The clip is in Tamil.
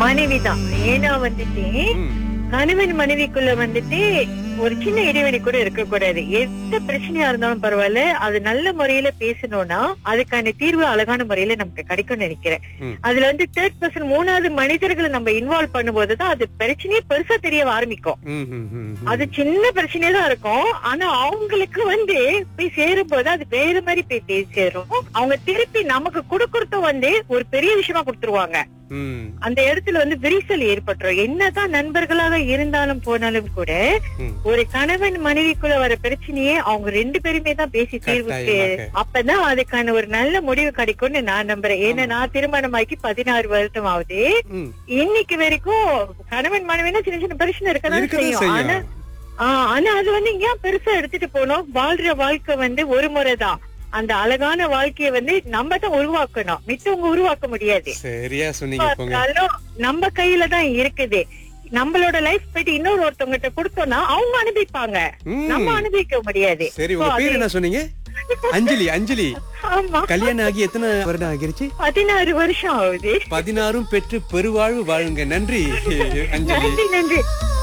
மனைவி தான் ஏன்னா வந்துட்டு ம். கணவன் மனைவிக்குள்ள வந்துட்டு ஒரு சின்ன இடைவெளி கூட இருக்க கூடாது எந்த பிரச்சனையா இருந்தாலும் பரவாயில்ல அது நல்ல முறையில பேசணும்னா அதுக்கான தீர்வு அழகான முறையில நமக்கு கிடைக்கும்னு நினைக்கிறேன் ம். அதுல வந்து தேர்ட் பர்சன் மூணாவது மனிதர்களை நம்ம இன்வால்வ் பண்ணும்போதுதான் அது பிரச்சனையே பெருசா தெரிய ஆரம்பிக்கும் ம், ம், ம், ம். அது சின்ன பிரச்சனை தான் இருக்கும் ஆனா அவங்களுக்கு வந்து போய் சேரும் போது அது வேற மாதிரி போய் போய் சேரும் அவங்க திருப்பி நமக்கு கொடுக்கறதும் வந்து ஒரு பெரிய விஷயமா கொடுத்துருவாங்க ம். அந்த இடத்துல வந்து விரிசல் ஏற்பட்டுரும் என்னதான் நண்பர்களாக இருந்தாலும் போனாலும் கூட ம். ஒரு கணவன் மனைவிக்குள்ள வர பிரச்சனையே அவங்க ரெண்டு பேருமே தான் பேசி தீர்வுக்கு கட்டாயமாக. அப்பதான் அதுக்கான ஒரு நல்ல முடிவு கிடைக்கும்னு நான் நம்புறேன் ஏன்னா நான் திருமணமாக்கி பதினாறு வருஷம் ஆகுது ம். இன்னைக்கு வரைக்கும் கணவன் மனைவினா சின்ன சின்ன பிரச்சனை இருக்கதான் இருக்கதான் செய்யும் ஆனா செய்யும். ஆஹ் ஆனா அது வந்து ஏன் பெருசா எடுத்துட்டு போனோம் வாழ்ற வாழ்க்கை வந்து ஒரு முறைதான் அந்த அழகான வாழ்க்கைய வந்து நம்ம தான் உருவாக்கணும் மித்தவங்க உருவாக்க முடியாது சரியா சொன்னீங்க போங்க இருந்தாலும் நம்ம கையில தான் இருக்குது நம்மளோட லைஃப் போயிட்டு இன்னொரு ஒருத்தவங்கிட்ட கொடுத்தோம்னா அவங்க அனுபவிப்பாங்க ம். நம்ம அனுபவிக்க முடியாது சரி So, உங்க அது- பேர் என்ன சொன்னீங்க அஞ்சலி அஞ்சலி ஆமா கல்யாணம் ஆகி எத்தனை வருடம் ஆகிருச்சு பதினாறு வருஷம் ஆகுது பதினாறும் பெற்று பெருவாழ்வு வாழுங்க நன்றி அஞ்சலி நன்றி நன்றி